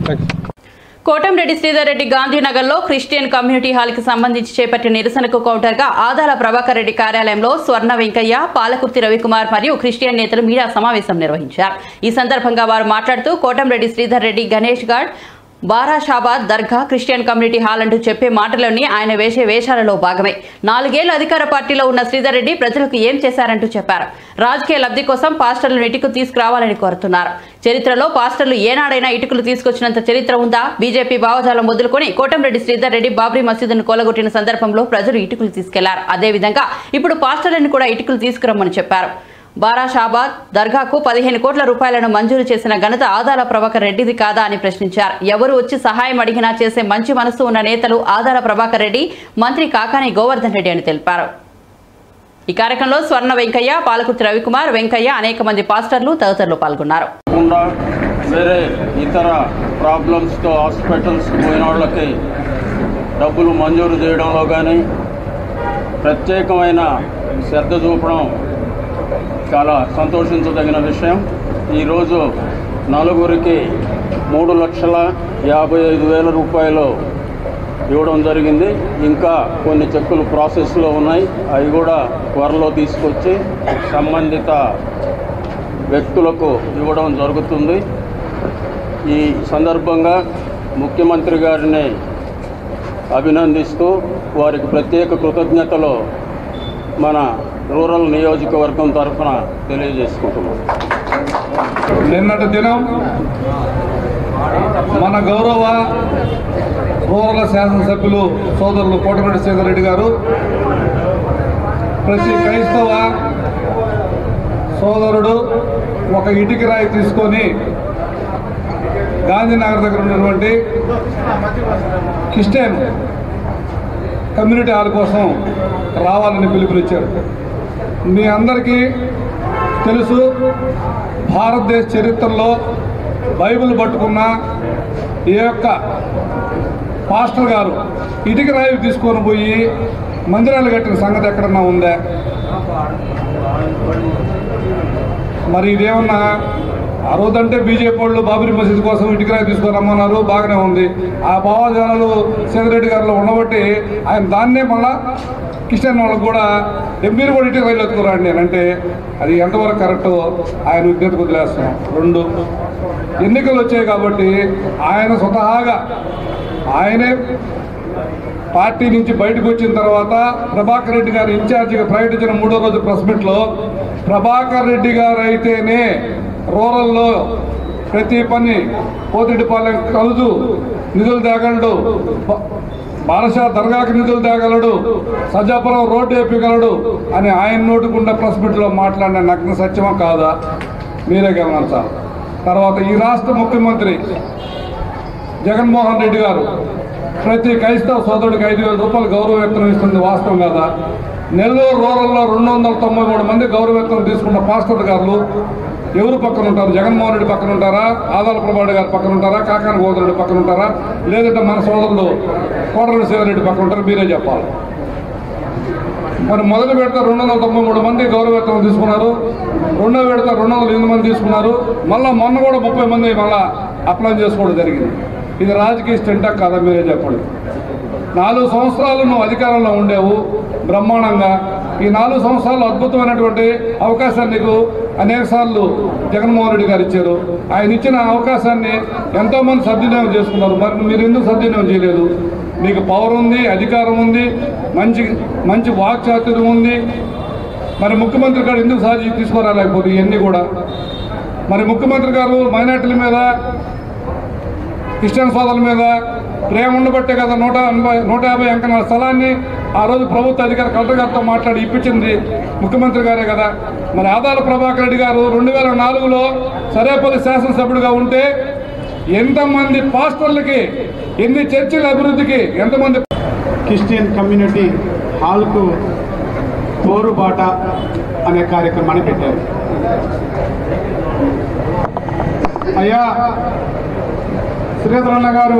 కోటంరెడ్డి శ్రీధర్ రెడ్డి గాంధీనగర్లో Christian community హాల్కి సంబంధించి చేపట్టిన నిరసనకు కౌంటర్గా ఆదాల ప్రభాకర్ రెడ్డి కార్యాలయంలో స్వర్ణ వెంకయ్య పాలకుర్తి రవికుమార్ మరియు క్రిస్టియన్ నేతలు మీడియా సమావేశం నిర్వహించారు ఈ సందర్భంగా వారు మాట్లాడుతూ కోటంరెడ్డి శ్రీధర్ రెడ్డి గణేష్ గాడ్ బారాషాబాద్ దర్గా క్రిస్టియన్ కమ్యూనిటీ హాల్ అంటూ చెప్పే మాటలోని ఆయన వేసే వేషాలలో భాగమే నాలుగేళ్ల అధికార పార్టీలో ఉన్న శ్రీధర్ రెడ్డి ప్రజలకు ఏం చేశారంటూ చెప్పారు రాజకీయ లబ్ధి కోసం పాస్టర్లను ఇటుకు తీసుకురావాలని కోరుతున్నారు చరిత్రలో పాస్టర్లు ఏనాడైనా ఇటుకలు తీసుకొచ్చినంత చరిత్ర ఉందా బీజేపీ భావజాలం మొదలుకొని కోటంరెడ్డి శ్రీధర్ రెడ్డి బాబ్రీ మసీదును కూలగొట్టిన సందర్భంలో ప్రజలు ఇటుకలు తీసుకెళ్లారు అదేవిధంగా ఇప్పుడు పాస్టర్లను కూడా ఇటుకలు తీసుకురమ్మని చెప్పారు బారాషాబాద్ దర్గాకు పదిహేను కోట్ల రూపాయలను మంజూరు చేసిన ఘనత ఆదాల ప్రభాకర్ రెడ్డిది కాదా అని ప్రశ్నించారు ఎవరు వచ్చి సహాయం అడిగినా చేసే మంచి మనసు ఉన్న నేతలు ఆదాల ప్రభాకర్ రెడ్డి మంత్రి కాకాని గోవర్ధన్ రెడ్డి అని తెలిపారు ఈ కార్యక్రమంలో స్వర్ణ వెంకయ్య పాలకుర్తి రవికుమార్ వెంకయ్య అనేక మంది పాస్టర్లు తదితరులు పాల్గొన్నారు కాకుండా వేరే ఇతర ప్రాబ్లమ్స్తో హాస్పిటల్స్ పోయిన వాళ్ళకి డబ్బులు మంజూరు చేయడంలో కానీ ప్రత్యేకమైన శ్రద్ధ చూపడం చాలా సంతోషించదగిన విషయం ఈరోజు నలుగురికి మూడు లక్షల యాభై ఐదు వేల రూపాయలు ఇవ్వడం జరిగింది ఇంకా కొన్ని చెక్కులు ప్రాసెస్లో ఉన్నాయి అవి కూడా త్వరలో తీసుకొచ్చి సంబంధిత వ్యక్తులకు ఇవ్వడం జరుగుతుంది ఈ సందర్భంగా ముఖ్యమంత్రి గారిని అభినందిస్తూ వారికి ప్రత్యేక కృతజ్ఞతలు మన రూరల్ నియోజకవర్గం తరఫున తెలియజేసుకుంటున్నాం నిన్నటి దినం మన గౌరవ రూరల్ శాసనసభ్యులు సోదరులు కోటమిరెడ్డి శ్రీధర్ రెడ్డి గారు ప్రతి క్రైస్తవ సోదరుడు ఒక ఇటుక రాయి తీసుకొని గాంధీనగర్ దగ్గర ఉన్నటువంటి క్రిస్టియన్ కమ్యూనిటీ హాల్ కోసం రావాలని పిలుపునిచ్చారు మీ అందరికీ తెలుసు భారతదేశ చరిత్రలో బైబిల్ పట్టుకున్న ఈ యొక్క పాస్టర్ గారు ఇటుక రాయి తీసుకొని పోయి మందిరాలు కట్టిన సంగతి ఎక్కడన్నా ఉందా మరి ఇదేమన్నా ఆ రోజంటే బీజేపీ వాళ్ళు బాబరీ మసీద్ కోసం ఇటుక రాయి తీసుకొని రమ్మన్నారు బాగానే ఉంది ఆ భావజాలాలు సేదరెడ్డి గారిలో ఉండబట్టి ఆయన దాన్నే మళ్ళా క్రిస్టియన్ వాళ్ళకు కూడా "ఏ, మీరు కూడా ఇటుక రైలు ఎత్తుకురండి అని అంటే అది ఎంతవరకు కరెక్ట్ ఆయన విజ్ఞతకు వదిలేస్తున్నాం రెండు ఎన్నికలు వచ్చాయి కాబట్టి ఆయన స్వతహాగా ఆయనే పార్టీ నుంచి బయటకు వచ్చిన తర్వాత ప్రభాకర్ రెడ్డి గారు ఇన్ఛార్జిగా ప్రకటించిన మూడో రోజు ప్రెస్ మీట్లో ప్రభాకర్ రెడ్డి గారు అయితేనే రూరల్లో ప్రతి పని పోతిరెడ్డిపాలెం కలుదు నిధులు తేగలడు బ- బాలషా దర్గాకి నిధులు తేగలడు సజ్జాపురం రోడ్డు వేపగలడు అని ఆయన నోటుకుండా ప్రెస్ మీట్లో మాట్లాడిన నగ్న సత్యమా కాదా మీరే గమనించాలి తర్వాత ఈ రాష్ట్ర ముఖ్యమంత్రి జగన్మోహన్ రెడ్డి గారు ప్రతి క్రైస్తవ సోదరుడికి ఐదు వేల రూపాయలు గౌరవ వేతనం ఇస్తుంది వాస్తవం కదా నెల్లూరు రూరల్లో రెండు వందల తొంభై మూడు మంది గౌరవ వేతనం తీసుకున్న పాస్టర్ గారు ఎవరు పక్కన ఉంటారు జగన్మోహన్ రెడ్డి పక్కన ఉంటారా ఆదాల ప్రభాడి గారు పక్కన ఉంటారా కాకాని గోదరెడ్డి పక్కన ఉంటారా లేదంటే మన సోదరులు కోటరెడ్డి శివరెడ్డి పక్కన ఉంటారా మీరే చెప్పాలి మరి మొదటి విడత రెండు వందల తొంభై మూడు మంది గౌరవ వేతనం తీసుకున్నారు రెండో విడత రెండు వందల ఎనిమిది మంది తీసుకున్నారు మళ్ళీ మొన్న కూడా ముప్పై మంది మళ్ళీ అప్లై చేసుకోవడం జరిగింది ఇది రాజకీయ స్టెంటా కాదా మీరే చెప్పండి నాలుగు సంవత్సరాలు నువ్వు అధికారంలో ఉండేవు బ్రహ్మాండంగా ఈ నాలుగు సంవత్సరాలు అద్భుతమైనటువంటి అవకాశాన్ని నీకు అనేక సార్లు జగన్మోహన్ రెడ్డి గారు ఇచ్చారు ఆయన ఇచ్చిన అవకాశాన్ని ఎంతోమంది సద్వినియోగం చేసుకున్నారు మరి మీరు ఎందుకు సద్వినియోగం చేయలేదు మీకు పవర్ ఉంది అధికారం ఉంది మంచి మంచి వాక్చాతుర్యం ఉంది మరి ముఖ్యమంత్రి గారు ఎందుకు సాధి తీసుకురాలేకపోతే ఇవన్నీ కూడా మరి ముఖ్యమంత్రి గారు మైనార్టీల మీద క్రిస్టియన్ సోదరుల మీద ప్రేమ ఉండబట్టే కదా నూట ఎనభై నూట యాభై అంకణాల స్థలాన్ని ఆ రోజు ప్రభుత్వ అధికారి కలెక్టర్ గారితో మాట్లాడి ఇప్పించింది ముఖ్యమంత్రి గారే కదా మరి ఆదాల ప్రభాకర్ రెడ్డి గారు రెండు వేల నాలుగులో సరేపల్లి శాసనసభ్యుడిగా ఉంటే ఎంతమంది పాస్టర్లకి ఎన్ని చర్చిల అభివృద్ధికి ఎంతమంది క్రిస్టియన్ కమ్యూనిటీ హాల్కు పోరుబాట అనే కార్యక్రమాన్ని పెట్టారు అయ్యా శ్రీధరన్న గారు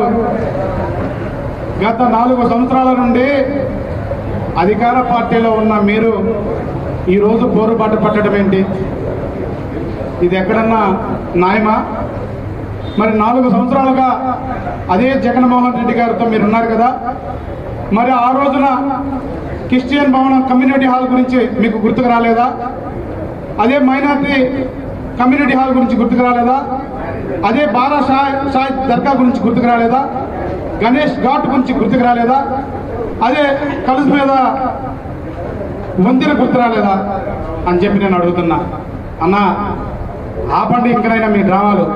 గత నాలుగు సంవత్సరాల నుండి అధికార పార్టీలో ఉన్న మీరు ఈరోజు పోరుబాట పట్టడం ఏంటి ఇది ఎక్కడన్నా న్యాయమా మరి నాలుగు సంవత్సరాలుగా అదే జగన్మోహన్ రెడ్డి గారితో మీరు ఉన్నారు కదా మరి ఆ రోజున క్రిస్టియన్ భవనం కమ్యూనిటీ హాల్ గురించి మీకు గుర్తుకు రాలేదా అదే మైనార్టీ కమ్యూనిటీ హాల్ గురించి గుర్తుకు రాలేదా అదే బాలా షాయ్ షాయ్ దర్గా గురించి గుర్తుకు రాలేదా గణేష్ ఘాట్ గురించి గుర్తుకు రాలేదా అదే కలుసు మీద వంతెన గుర్తు రాలేదా అని చెప్పి నేను అడుగుతున్నా అన్న ఆపండి ఇంకనైనా మీ డ్రామాలు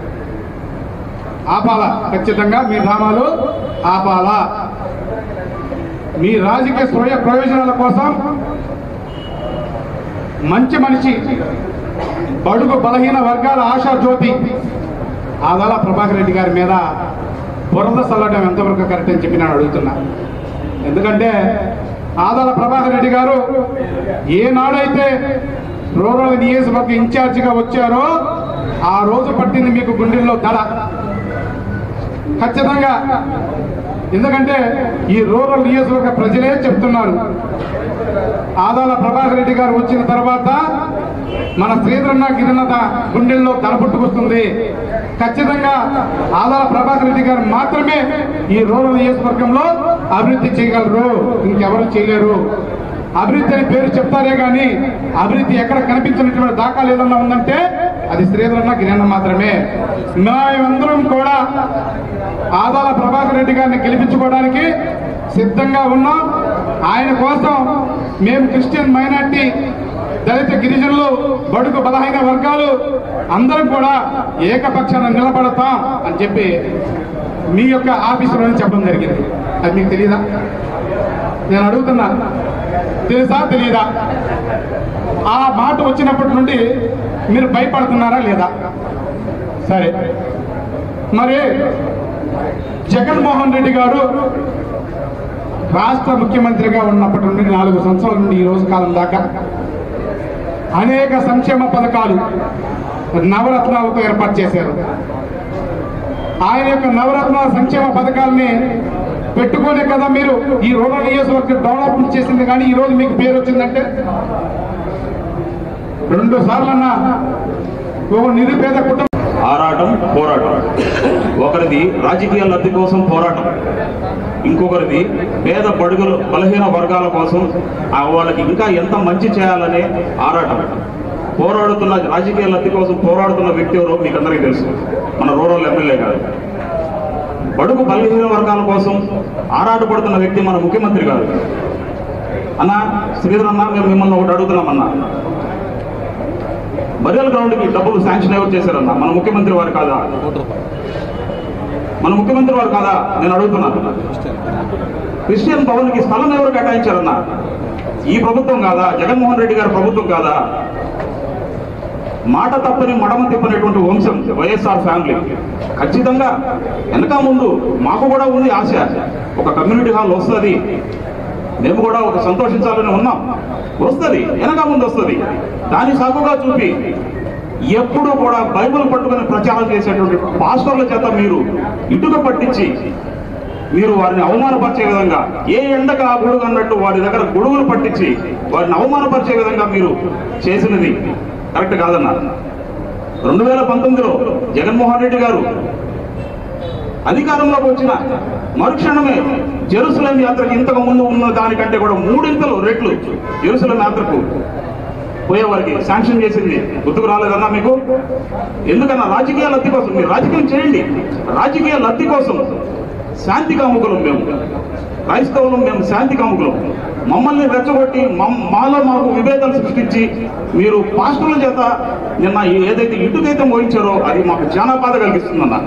ఆపాలా ఖచ్చితంగా మీ డ్రామాలు ఆపాలా మీ రాజకీయ స్వయ ప్రయోజనాల కోసం మంచి మనిషి బడుగు బలహీన వర్గాల ఆశా జ్యోతి ఆదాల ప్రభాకర్ రెడ్డి గారి మీద బురద చల్లడం ఎంతవరకు కరెక్ట్ అని చెప్పి నేను అడుగుతున్నా ఎందుకంటే ఆదాల ప్రభాకర్ రెడ్డి గారు ఏనాడైతే రూరల్ నియోజకవర్గ ఇన్ఛార్జిగా వచ్చారో ఆ రోజు పట్టింది మీకు గుండెల్లో దడ ఖచ్చితంగా ఎందుకంటే ఈ రూరల్ నియోజకవర్గ ప్రజలే చెప్తున్నారు ఆదాల ప్రభాకర్ రెడ్డి గారు వచ్చిన తర్వాత మన శ్రీధరన్న గిరినత గుండెల్లో తలపుట్టుకొస్తుంది ఖచ్చితంగా ఆదాల ప్రభాకర్ రెడ్డి గారు మాత్రమే ఈ రూరల్ నియోజకవర్గంలో అభివృద్ధి చేయగలరు ఇంకెవరు చేయలేరు అభివృద్ధి అని పేరు చెప్తారే కానీ అభివృద్ధి ఎక్కడ కనిపించినటువంటి దాఖలు ఏదన్నా ఉందంటే అది శ్రీధరన్న గిరిన్న మాత్రమే మేమందరం కూడా ఆదాల ప్రభాకర్ రెడ్డి గారిని గెలిపించుకోవడానికి సిద్ధంగా ఉన్నాం ఆయన కోసం మేము క్రిస్టియన్ మైనార్టీ దళిత గిరిజనులు బడుగు బలహీన వర్గాలు అందరం కూడా ఏకపక్షాన నిలబడతాం అని చెప్పి మీ యొక్క ఆఫీసులో చెప్పడం జరిగింది అది మీకు తెలియదా నేను అడుగుతున్నా తెలుసా తెలియదా ఆ మాట వచ్చినప్పటి నుండి మీరు భయపడుతున్నారా లేదా సరే మరి జగన్మోహన్ రెడ్డి గారు రాష్ట్ర ముఖ్యమంత్రిగా ఉన్నప్పటి నుండి నాలుగు సంవత్సరాల నుండి ఈ రోజు కాలం దాకా అనేక సంక్షేమ పథకాలు నవరత్నాలతో ఏర్పాటు చేశారు ఆయన యొక్క నవరత్న సంక్షేమ పథకాలని పెట్టుకోనే కదా మీరు ఈ రూరల్ నియోజకవర్గం డెవలప్మెంట్ చేసింది కానీ ఈ రోజు మీకు పేరు వచ్చిందంటే రెండు సార్లన్నా ఓ నిరుపేద కుటుంబం ఆరాటం పోరాటం ఒకరిది రాజకీయ లబ్ధి కోసం పోరాటం ఇంకొకరిది పేద బడుగులు బలహీన వర్గాల కోసం ఆ వాళ్ళకి ఇంకా ఎంత మంచి చేయాలనే ఆరాటం పోరాడుతున్న రాజకీయ లబ్ధి కోసం పోరాడుతున్న వ్యక్తి ఎవరో మీకు అందరికీ తెలుసు మన రూరల్ ఎమ్మెల్యే గారు బడుగు బలహీన వర్గాల కోసం ఆరాటపడుతున్న వ్యక్తి మన ముఖ్యమంత్రి గారు అన్న శ్రీధర్ అన్న మేము మిమ్మల్ని ఒకటి అడుగుతున్నామన్నా బరియల్ గ్రౌండ్కి డబ్బులు శాంక్షన్ ఎవరు చేశారన్న మన ముఖ్యమంత్రి వారు కాదా మన ముఖ్యమంత్రి వారు కాదా నేను అడుగుతున్నాను క్రిస్టియన్ భవన్కి స్థలం ఎవరు కేటాయించారన్న ఈ ప్రభుత్వం కాదా జగన్మోహన్ రెడ్డి గారి ప్రభుత్వం కాదా మాట తప్పని మడమ తిప్పనటువంటి వంశం వైఎస్ఆర్ ఫ్యామిలీ ఖచ్చితంగా వెనక ముందు మాకు కూడా ఉంది ఆశ ఒక కమ్యూనిటీ హాల్ వస్తుంది మేము కూడా ఒక సంతోషించాలని ఉన్నాం వస్తుంది వెనక ముందు వస్తుంది దాని సాగుగా చూపి ఎప్పుడూ కూడా బైబిల్ పట్టుకుని ప్రచారం చేసేటువంటి పాస్టర్ల చేత మీరు ఇటుక పట్టించి మీరు వారిని అవమానపరిచే విధంగా ఏ ఎండక ఆ గొడుగు అన్నట్టు వారి దగ్గర గొడుగులు పట్టించి వారిని అవమానపరిచే విధంగా మీరు చేసినది కరెక్ట్ కాదన్న రెండు వేల పంతొమ్మిదిలో జగన్మోహన్ రెడ్డి గారు అధికారంలోకి వచ్చిన మరుక్షణమే జెరూసలేం యాత్రకి ఇంతకు ముందు ఉన్న దానికంటే కూడా మూడింతలు రెట్లు జెరూసలేం యాత్రకు పోయేవారికి శాంక్షన్ చేసింది గుర్తుకు రాలేదన్నా మీకు ఎందుకన్నా రాజకీయ లబ్ధి కోసం మీరు రాజకీయం చేయండి రాజకీయ లబ్ధి కోసం శాంతి కాముకులం మేము క్రైస్తవులం మేము శాంతి కాముకులం మమ్మల్ని రెచ్చగొట్టి మమ్- మాలో మాకు విభేదాలు సృష్టించి మీరు పాస్టర్ల చేత నిన్న ఏదైతే ఇటుకైతే మోయించారో అది మాకు చాలా బాధ కలిగిస్తుందన్న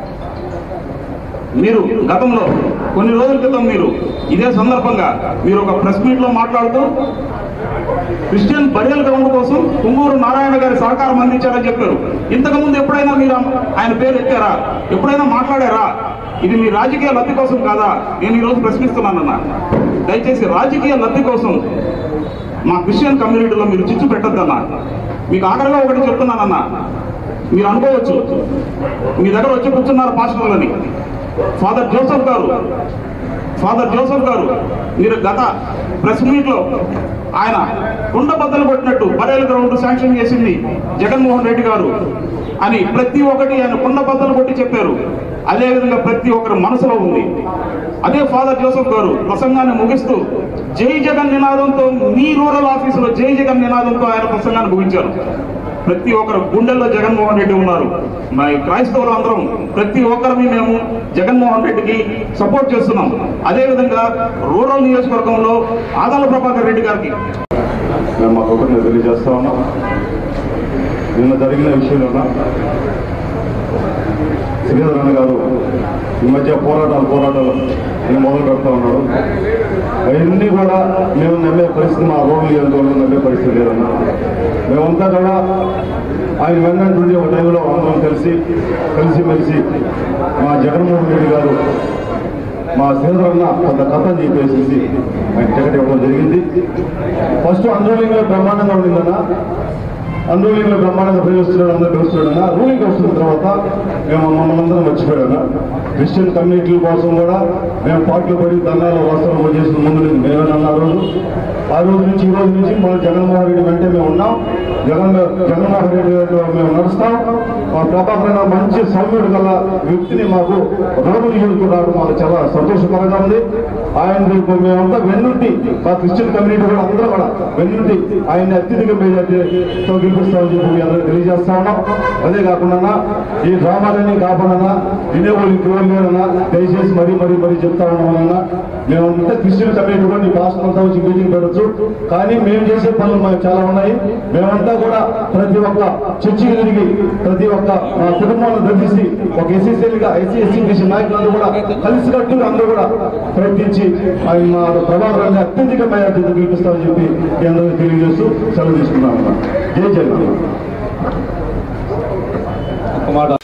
మీరు గతంలో కొన్ని రోజుల క్రితం మీరు ఇదే సందర్భంగా మీరు ఒక ప్రెస్ మీట్ లో మాట్లాడుతూ క్రిస్టియన్ బరియల్ గ్రౌండ్ కోసం కుంగూరు నారాయణ గారి సహకారం అందించారని చెప్పారు ఇంతకుముందు ఎప్పుడైనా మీరు ఆయన పేరు ఎత్తారా ఎప్పుడైనా మాట్లాడారా ఇది మీ రాజకీయ లబ్ధి కోసం కాదా నేను ఈరోజు ప్రశ్నిస్తున్నానన్న దయచేసి రాజకీయ లబ్ధి కోసం మా క్రిస్టియన్ కమ్యూనిటీలో మీరు చిచ్చు పెట్టద్దన్న మీకు ఆఖరిగా ఒకటి చెప్తున్నానన్న మీరు అనుకోవచ్చు మీ దగ్గర వచ్చి కూర్చున్నారు పాస్టర్లని ఫాదర్ జోసఫ్ గారు ఫాదర్ జోసఫ్ గారు మీరు గత ప్రెస్ మీట్ లో ఆయన కుండ బద్దలు కొట్టినట్టు బరేల గ్రౌండ్ శాంక్షన్ చేసింది జగన్మోహన్ రెడ్డి గారు అని ప్రతి ఒక్కటి ఆయన కుండ బద్దలు కొట్టి చెప్పారు అదేవిధంగా ప్రతి ఒక్కరి మనసులో ఉంది అదే ఫాదర్ జోసెఫ్ గారు ప్రసంగాన్ని ముగిస్తూ జై జగన్ నినాదంతో మీ రూరల్ ఆఫీసులో జై జగన్ నినాదంతో ఆయన ప్రసంగాన్ని ముగించారు ప్రతి ఒక్కరు గుండెల్లో జగన్మోహన్ రెడ్డి ఉన్నారు మా క్రైస్తవులు అందరం ప్రతి ఒక్కరిని మేము జగన్మోహన్ రెడ్డికి సపోర్ట్ చేస్తున్నాం అదేవిధంగా రూరల్ నియోజకవర్గంలో ఆదాల ప్రభాకర్ రెడ్డి గారికి మేము మా కృతజ్ఞత తెలియజేస్తా ఉన్నాం నిన్న జరిగిన విషయంలో శ్రీధరన్న గారు ఈ మధ్య పోరాటాలు పోరాటాలు నేను మొదలు పెడతా ఉన్నాడు అవన్నీ కూడా మేము నమ్మే పరిస్థితి మా రోడ్లు నియోజకవర్గం నమ్మే పరిస్థితి లేదన్న మేమంతా కూడా ఆయన వెన్నంటుండి ఒక టైంలో అందరం కలిసి కలిసి మెలిసి మా జగన్మోహన్ రెడ్డి గారు మా శ్రీధరన్న కొంత కథ అని చెప్పేసి ఆయన టికెట్ ఇవ్వడం జరిగింది ఫస్ట్ అన్రోలింగ్ బ్రహ్మాండంగా ఉండిందన్న అన్రోలింగ్ బ్రహ్మాండంగా ప్రవేశిస్తున్నాడు అందరూ ప్రవేశిస్తున్నాడన్న రూలింగ్ వస్తున్న తర్వాత మేము మమ్మల్ని అందరం మర్చిపోయాను క్రిస్టియన్ కమ్యూనిటీల కోసం కూడా మేము పాటలు పడి దండాలు వస్త్రం చేసిన ముందు నుంచి మేమేనన్న ఆ రోజు ఆ రోజు నుంచి ఈ రోజు నుంచి మన జగన్మోహన్ రెడ్డి వెంటే మేము ఉన్నాం జగన్ జగన్మోహన్ రెడ్డి గారితో మేము నడుస్తాం మా ప్రభాకర్ అన్న మంచి సౌమ్యుడు గల వ్యక్తిని మాకు రోడ్డు నియోజకవర్గం రావడం మాకు చాలా సంతోషకరంగా ఉంది ఆయన రేపు మేమంతా వెన్నుంటి మా క్రిస్టియన్ కమ్యూనిటీ కూడా అందరూ కూడా వెన్నుంటి ఆయన్ని అత్యధిక మెజార్టీతో గెలిపిస్తామని చెప్పి మీ అందరూ తెలియజేస్తా ఉన్నాం అదే కాకుండా ఈ గ్రామాలన్నీ కాపాడనా వినేవాళ్ళు ఇంకెవరు లేరన్నా దయచేసి మరీ మరీ మరీ చెప్తా ఉన్నామన్నా మేమంతా క్రిస్టియన్ కమ్యూనిటీ కూడా ఈ రాష్ట్రం అంతా వచ్చి మీటింగ్ పెట్టచ్చు కానీ మేము చేసే పనులు మాకు చాలా ఉన్నాయి మేమంతా కూడా ప్రతి ఒక్క చర్చికి తిరిగి ప్రతి ఒక్క మా కుటుంబాలను దర్శించి ఒక ఎస్ఎస్ఎల్గా ఎస్సీ ఎస్సీ బీసీ నాయకులందరూ కూడా కలిసికట్టుగా అందరూ కూడా ప్రయత్నించి ఆయన మా ప్రభావాన్ని అత్యధిక మేయార్థితో గెలిపిస్తామని చెప్పి మీ అందరికీ తెలియజేస్తూ సెలవు తీసుకున్నాం జై జగన్